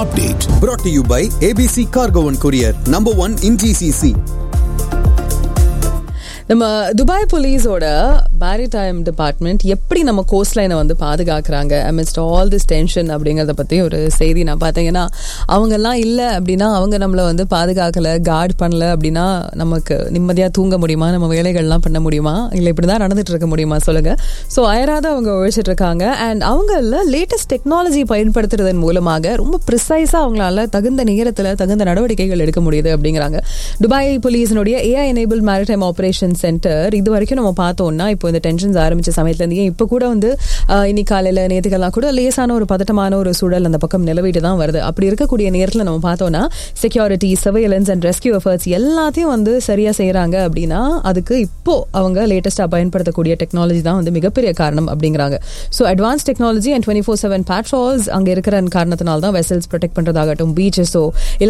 update. brought to you by ABC Cargo and Courier, number one in GCC. நம்ம Dubai போலீஸோட maritime department எப்படி நம்ம coast லைனை வந்து பாதுகாக்கிறாங்க அமிஸ்ட் ஆல் திஸ் டென்ஷன் அப்படிங்கறத பத்தி ஒரு செய்தி நான் பார்த்தேன் ஏன்னா அவங்க எல்லாம் இல்ல அப்படின்னா அவங்க நம்மள வந்து பாதுகாக்கல கார்டு பண்ணல அப்படின்னா நமக்கு நிம்மதியா தூங்க முடியுமா நம்ம வேலைகள்லாம் பண்ண முடியுமா இல்ல இப்படிதான் நடந்துட்டு இருக்க முடியுமா சொல்லுங்க ஸோ அயராத அவங்க உழைச்சிட்டு இருக்காங்க அண்ட் அவங்க லேட்டஸ்ட் டெக்னாலஜி பயன்படுத்துறதன் மூலமாக ரொம்ப ப்ரிசைஸா அவங்களால தகுந்த நேரத்துல தகுந்த நடவடிக்கைகள் எடுக்க முடியுது அப்படிங்கிறாங்க துபாய் போலீஸினுடைய AI enabled maritime operation centre இது வரைக்கும் நம்ம பார்த்தோம்னா இப்போ இந்த டென்ஷன்ஸ் ஆரம்பிச்ச சமயத்துல இருந்து ஏன் இப்போ கூட வந்து ஆஹ், இன்னைக்கு காலையில நேத்துக்கெல்லாம் கூட லேசான ஒரு பதட்டமான ஒரு சூழல் அந்த பக்கம் நிலவிட்டு தான் வருது அப்படி இருக்கக்கூடிய நேரத்தில் நம்ம பார்த்தோம்னா security surveillance and rescue efforts எல்லாத்தையும் வந்து சரியா செய்றாங்க அப்படின்னா அதுக்கு இப்போ அவங்க லேட்டஸ்டா பயன்படுத்தக்கூடிய டெக்னாலஜி தான் வந்து மிகப்பெரிய காரணம் அப்படிங்கிறாங்க so advance technology and twenty four seven patrols அங்கே இருக்கிற காரணத்தினால தான் வெசல்ஸ் ப்ரொடெக்ட் பண்றதாகட்டும் பீச்சஸோ இல்ல